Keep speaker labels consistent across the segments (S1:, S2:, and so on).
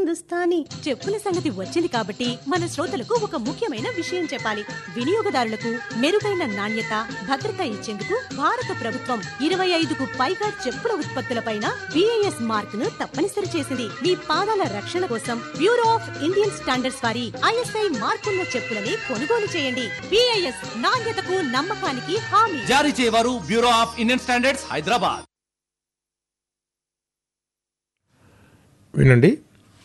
S1: హిందుస్థానీ
S2: చెప్పుల సంగతి వచ్చింది కాబట్టి మన శ్రోతలకు ఒక ముఖ్యమైన విషయం చెప్పాలి వినియోగదారులకు మెరుగైన నాణ్యత భద్రత ఇచ్చేందుకు భారత ప్రభుత్వం ఇరవై ఐదుకు పైగా చెప్పుల ఉత్పత్తులపైన బిఐఎస్ మార్క్ ను తప్పనిసరి చేసింది మీ పాదాల రక్షణ కోసం బ్యూరో ఆఫ్ ఇండియన్ స్టాండర్డ్స్ వారి ఐఎస్ఐ మార్కున్న చెప్పులని కొనుగోలు చేయండి బిఐఎస్ నాణ్యతకు నమ్మకానికి హామీ
S3: జారీ చేయవారు bureau of Indian standards Hyderabad
S4: వినండి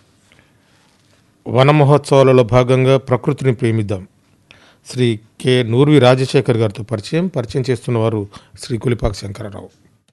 S4: వన మహోత్సవాలలో భాగంగా ప్రకృతిని ప్రేమిద్దాం శ్రీ కె నూర్వి రాజశేఖర్ గారితో పరిచయం పరిచయం చేస్తున్న వారు శ్రీ కులిపాక శంకరరావు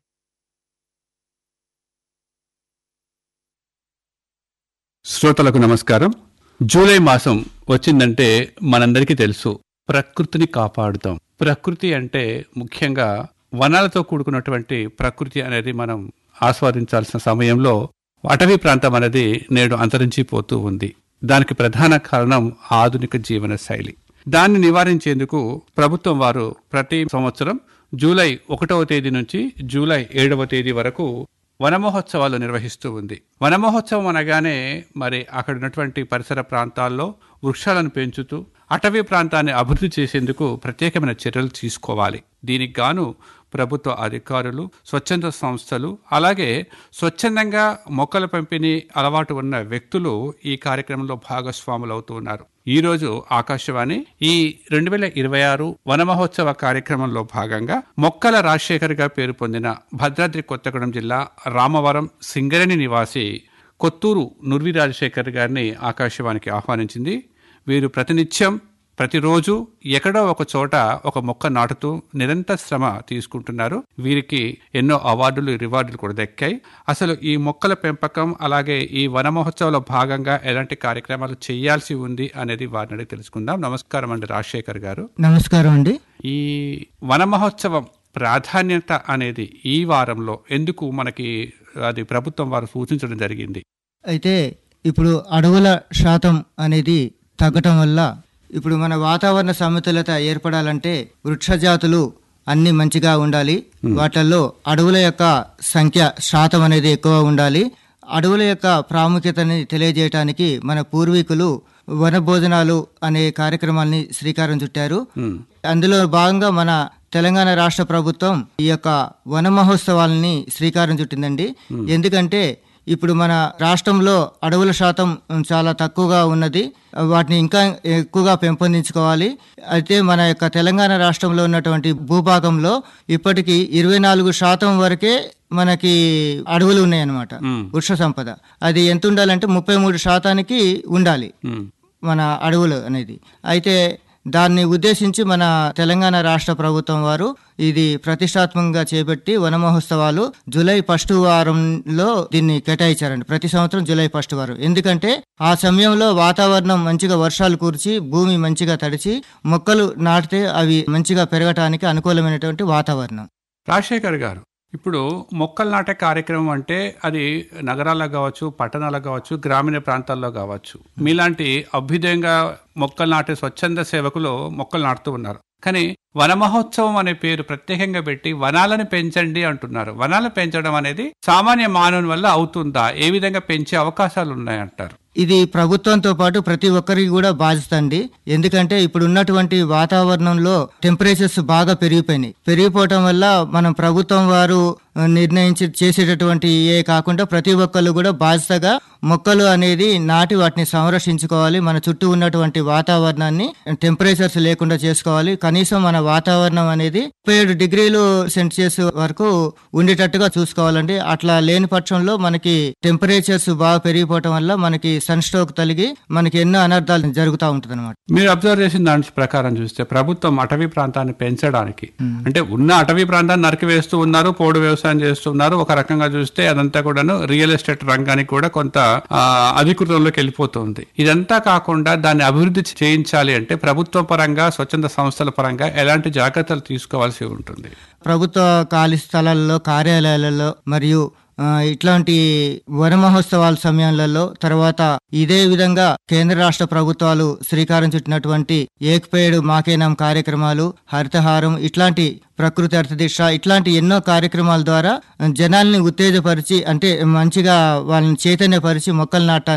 S5: శ్రోతలకు నమస్కారం జూలై మాసం వచ్చిందంటే మనందరికీ తెలుసు ప్రకృతిని కాపాడుతాం ప్రకృతి అంటే ముఖ్యంగా వనాలతో కూడుకున్నటువంటి ప్రకృతి అనేది మనం ఆస్వాదించాల్సిన సమయంలో అటవీ ప్రాంతం అనేది నేడు అంతరించిపోతూ ఉంది దానికి ప్రధాన కారణం ఆధునిక జీవన శైలి దాన్ని నివారించేందుకు ప్రభుత్వం వారు ప్రతి సంవత్సరం జూలై ఒకటవ తేదీ నుంచి జూలై ఏడవ తేదీ వరకు వనమహోత్సవాలు నిర్వహిస్తూ ఉంది వనమహోత్సవం అనగానే మరి అక్కడ ఉన్నటువంటి పరిసర ప్రాంతాల్లో వృక్షాలను పెంచుతూ అటవీ ప్రాంతాన్ని అభివృద్ధి చేసేందుకు ప్రత్యేకమైన చర్యలు తీసుకోవాలి దీనికి గాను ప్రభుత్వ అధికారులు స్వచ్ఛంద సంస్థలు అలాగే స్వచ్ఛందంగా మొక్కల పంపిణీ అలవాటు ఉన్న వ్యక్తులు ఈ కార్యక్రమంలో భాగస్వాములు అవుతూ ఉన్నారు ఈ రోజు ఆకాశవాణి ఈ రెండు వేల ఇరవై ఆరు వన మహోత్సవ కార్యక్రమంలో భాగంగా మొక్కల రాజశేఖర్ గా పేరు పొందిన భద్రాద్రి కొత్తగూడెం జిల్లా రామవరం సింగరేణి నివాసి కొత్తూరు నుర్వి రాజశేఖర్ గారిని ఆకాశవాణికి ఆహ్వానించింది వీరు ప్రతినిత్యం ప్రతిరోజు ఎక్కడో ఒక చోట ఒక మొక్క నాటుతూ నిరంతర శ్రమ తీసుకుంటున్నారు వీరికి ఎన్నో అవార్డులు రివార్డులు కూడా దక్కాయి అసలు ఈ మొక్కల పెంపకం అలాగే ఈ వన మహోత్సవంలో భాగంగా ఎలాంటి కార్యక్రమాలు చేయాల్సి ఉంది అనేది వారిని అడిగి తెలుసుకుందాం నమస్కారం అండి రాజశేఖర్ గారు
S6: నమస్కారం అండి
S5: ఈ వన మహోత్సవం ప్రాధాన్యత అనేది ఈ వారంలో ఎందుకు మనకి అది ప్రభుత్వం వారు సూచించడం జరిగింది
S6: అయితే ఇప్పుడు అడవుల శాతం అనేది తగ్గటం వల్ల ఇప్పుడు మన వాతావరణ సమతులత ఏర్పడాలంటే వృక్షజాతులు అన్ని మంచిగా ఉండాలి వాటిల్లో అడవుల యొక్క సంఖ్య శాతం అనేది ఎక్కువ ఉండాలి అడవుల యొక్క ప్రాముఖ్యతని తెలియజేయటానికి మన పూర్వీకులు వన భోజనాలు అనే కార్యక్రమాల్ని శ్రీకారం చుట్టారు అందులో భాగంగా మన తెలంగాణ రాష్ట్ర ప్రభుత్వం ఈ యొక్క వన మహోత్సవాలని శ్రీకారం చుట్టిందండి ఎందుకంటే ఇప్పుడు మన రాష్ట్రంలో అడవుల శాతం చాలా తక్కువగా ఉన్నది వాటిని ఇంకా ఎక్కువగా పెంపొందించుకోవాలి అయితే మన యొక్క తెలంగాణ రాష్ట్రంలో ఉన్నటువంటి భూభాగంలో ఇప్పటికీ ఇరవై నాలుగు శాతం వరకే మనకి అడవులు ఉన్నాయన్నమాట వృక్ష సంపద అది ఎంత ఉండాలంటే ముప్పై మూడు శాతానికి ఉండాలి మన అడవులు అనేది అయితే దాన్ని ఉద్దేశించి మన తెలంగాణ రాష్ట్ర ప్రభుత్వం వారు ఇది ప్రతిష్టాత్మకంగా చేపట్టి వన మహోత్సవాలు జూలై ఫస్ట్ వారంలో దీన్ని కేటాయించారండి ప్రతి సంవత్సరం జూలై ఫస్ట్ వారం ఎందుకంటే ఆ సమయంలో వాతావరణం మంచిగా వర్షాలు కూర్చి భూమి మంచిగా తడిచి మొక్కలు నాటితే అవి మంచిగా పెరగటానికి అనుకూలమైనటువంటి వాతావరణం
S5: రాజశేఖర్ గారు ఇప్పుడు మొక్కలు నాటే కార్యక్రమం అంటే అది నగరాల్లో కావచ్చు పట్టణాల్లో కావచ్చు గ్రామీణ ప్రాంతాల్లో కావచ్చు మీలాంటి అభ్యుదయంగా మొక్కలు నాటే స్వచ్ఛంద సేవకులు మొక్కలు నాటుతూ ఉన్నారు కానీ వన మహోత్సవం అనే పేరు ప్రత్యేకంగా పెట్టి వనాలను పెంచండి అంటున్నారు వనాలను పెంచడం అనేది సామాన్య మానవుని వల్ల అవుతుందా ఏ విధంగా పెంచే అవకాశాలు ఉన్నాయంటారు
S6: ఇది ప్రభుత్వంతో పాటు ప్రతి ఒక్కరికి కూడా బాధ్యత అండి ఎందుకంటే ఇప్పుడు ఉన్నటువంటి వాతావరణంలో టెంపరేచర్స్ బాగా పెరిగిపోయినాయి పెరిగిపోవటం వల్ల మనం ప్రభుత్వం వారు నిర్ణయించి చేసేటటువంటి ఏ కాకుండా ప్రతి ఒక్కళ్ళు కూడా బాధ్యతగా మొక్కలు అనేది నాటి వాటిని సంరక్షించుకోవాలి మన చుట్టూ ఉన్నటువంటి వాతావరణాన్ని టెంపరేచర్స్ లేకుండా చేసుకోవాలి కనీసం మన వాతావరణం అనేది ముప్పై ఏడు డిగ్రీలు సెల్సియస్ వరకు ఉండేటట్టుగా చూసుకోవాలండి అట్లా లేని పక్షంలో మనకి టెంపరేచర్స్ బాగా పెరిగిపోవటం వల్ల మనకి సన్ స్ట్రోక్ తలిగి మనకి ఎన్నో అనర్థాలు జరుగుతూ ఉంటుంది అనమాట
S5: మీరు అబ్జర్వ్ చేసిన దాని ప్రకారం చూస్తే ప్రభుత్వం అటవీ ప్రాంతాన్ని పెంచడానికి అంటే ఉన్న అటవీ ప్రాంతాన్ని నరికివేస్తూ ఉన్నారు పోడు వ్యవసాయం చేస్తున్నారు ఒక రకంగా చూస్తే అదంతా కూడాను రియల్ ఎస్టేట్ రంగానికి కూడా కొంత ఆ, అధికృతంలోకి వెళ్ళిపోతుంది ఇదంతా కాకుండా దాన్ని అభివృద్ధి చేయించాలి అంటే ప్రభుత్వ పరంగా స్వచ్ఛంద సంస్థల పరంగా ఎలాంటి జాగ్రత్తలు తీసుకోవాల్సి ఉంటుంది
S6: ప్రభుత్వ ఖాళీ స్థలాల్లో కార్యాలయాలలో మరియు ఆ, ఇట్లాంటి వన మహోత్సవాల సమయాలలో తర్వాత ఇదే విధంగా కేంద్ర రాష్ట్ర ప్రభుత్వాలు శ్రీకారం చుట్టినటువంటి ఏకపేడు మాకేనాం కార్యక్రమాలు హరితహారం ఇట్లాంటి ప్రకృతి అర్థదిశ ఇట్లాంటి ఎన్నో కార్యక్రమాల ద్వారా జనాల్ని ఉత్తేజపరిచి అంటే మంచిగా వాళ్ళని చైతన్యపరిచి మొక్కలు నాటడానికి